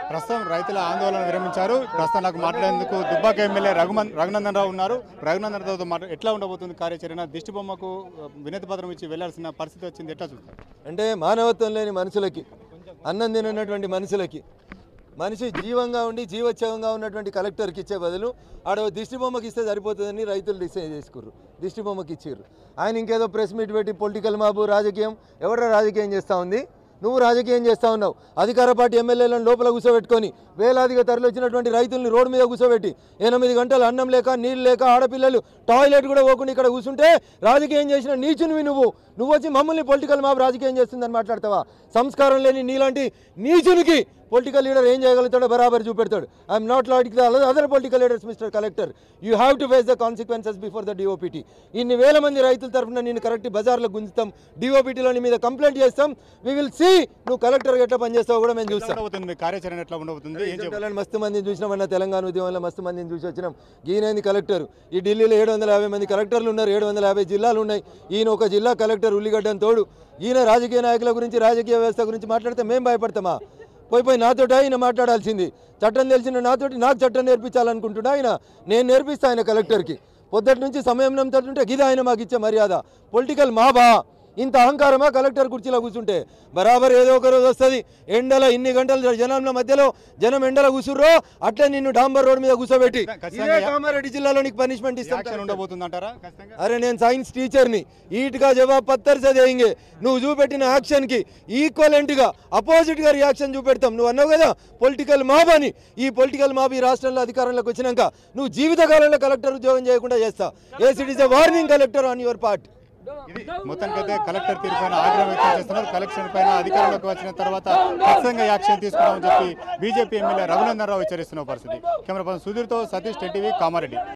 ప్రస్తుతం రైతుల ఆందోళన విరమించారు ప్రస్తుతం నాకు మాట్లాడేందుకు దుబ్బాక ఎమ్మెల్యే రఘుమన్ రఘునందన్ రావు ఉన్నారు రఘునందన్ రావుతో మాట్లా ఎట్లా ఉండబోతుంది కార్యాచరణ దిష్టి బొమ్మకు ఆ, వినతి పత్రం ఇచ్చి వెళ్లాల్సిన పరిస్థితి వచ్చింది ఎట్లా చూస్తారు అంటే మానవత్వం లేని మనుషులకి అన్నం తిననటువంటి మనుషులకి మనిషి జీవంగా ఉండి జీవోత్సవంగా ఉన్నటువంటి కలెక్టర్కి ఇచ్చే బదులు ఆడ ఓ దిష్టి బొమ్మకి ఇస్తే సరిపోతుందని రైతులు డిసైడ్ చేసుకుర్రు దిష్టి బొమ్మకి ఇచ్చిర్రు ఆయన ఇంకేదో ప్రెస్ మీట్ పెట్టి పొలిటికల్ మాబు రాజకీయం ఎవడో రాజకీయం చేస్తూ ఉంది నువ్వు రాజకీయం చేస్తూ ఉన్నావు అధికార పార్టీ ఎమ్మెల్యేలను లోపల కూర్చోబెట్టుకొని వేలాదిగా తరలి వచ్చినటువంటి రైతుల్ని రోడ్డు మీద కూర్చోబెట్టి ఎనిమిది గంటలు అన్నం లేక నీళ్ళు లేక ఆడపిల్లలు టాయిలెట్ కూడా పోకుండా ఇక్కడ కూర్చుంటే రాజకీయం చేసిన నీచునివి నువ్వు నువ్వు వచ్చి మమ్మల్ని పొలిటికల్ మాబ్ రాజకీయం చేస్తుందని మాట్లాడతావా సంస్కారం లేని నీలాంటి నీచునికి పొలిటికల్ లీడర్ ఏం చేయగలుగుతాడో బరాబర్ చూపెడతాడు I'm not like the other political leaders mister collector you have to face the consequences before the DOPT ఇన్ని వేల మంది రైతుల తరఫున నేను కరెక్ట్ బజార్లో గుంజుతాం డిఓపిటీలో నీ మీద కంప్లైంట్ చేస్తాం వి విల్ సీ నువ్వు కలెక్టర్ ఎట్లా పనిచేస్తావో కూడా మేము ఎట్లా చూస్తాం ఉండబోతుంది మీ కార్యాచరణ ఎట్లా ఉండబోతుంది ఏం చెప్పారు వాళ్ళని మస్తు మందిని చూసినామన్న తెలంగాణ ఉద్యమంలో మస్తు మందిని చూసి వచ్చినాం ఈయనైంది కలెక్టర్ ఈ ఢిల్లీలో ఏడు వందల యాభై మంది కలెక్టర్లు ఉన్నారు ఏడు వందల యాభై జిల్లాలు ఉన్నాయి ఈయన ఒక జిల్లా కలెక్టర్ ఉల్లిగడ్డని తోడు ఈయన రాజకీయ నాయకుల గురించి రాజకీయ వ్యవస్థ గురించి మాట్లాడితే మేము భయపడతామా పోయి పోయి నాతోటి ఆయన మాట్లాడాల్సింది చట్టం తెలిసిన నాతోటి నాకు చట్టం నేర్పించాలనుకుంటున్నా ఆయన నేను నేర్పిస్తా ఆయన కలెక్టర్కి పొద్దుటి నుంచి సమయం నమ్ముతుంటే గిది ఆయన మాకు ఇచ్చే మర్యాద పొలిటికల్ మాబా ఇంత అహంకారమా కలెక్టర్ కుర్చీలో కూర్చుంటే బరాబర్ ఏదో ఒక రోజు వస్తుంది ఎండల ఇన్ని గంటల జనాల మధ్యలో జనం ఎండల కూర్చుర్రో అట్లే నిన్ను డాంబర్ రోడ్ మీద కూర్చోబెట్టి ఖచ్చితంగా ఇదే కామారెడ్డి జిల్లాలో నీకు పనిష్మెంట్ యాక్షన్ ఇస్తాను ఉండబోతుంది అంటారా ఖచ్చితంగా అరే నేను సైన్స్ టీచర్ని ఈట్గా జవాబ్ పత్తర్ సే దేంగే నువ్వు చూపెట్టిన యాక్షన్కి ఈక్వలెంట్గా అపోజిట్గా రియాక్షన్ చూపెడతాం నువ్వు అన్నావు కదా పొలిటికల్ మాబ్ అని ఈ పొలిటికల్ మాబ్ ఈ రాష్ట్రంలో అధికారంలోకి వచ్చినాక నువ్వు జీవితకాలంలో కలెక్టర్ ఉద్యోగం చేయకుండా చేస్తా yes it is a warning collector on your part ఇది మొత్తానికైతే కలెక్టర్ తీరు పైన ఆగ్రహం వ్యక్తం చేస్తున్నారు కలెక్షన్ పైన అధికారంలోకి వచ్చిన తర్వాత ఖచ్చితంగా యాక్షన్ తీసుకున్నామని చెప్పి బీజేపీ ఎమ్మెల్యే రఘునందన్ రావు హెచ్చరిస్తున్న పరిస్థితి కెమెరా పర్సన్ సుధీర్తో సతీష్ టెన్టీవీ కామారెడ్డి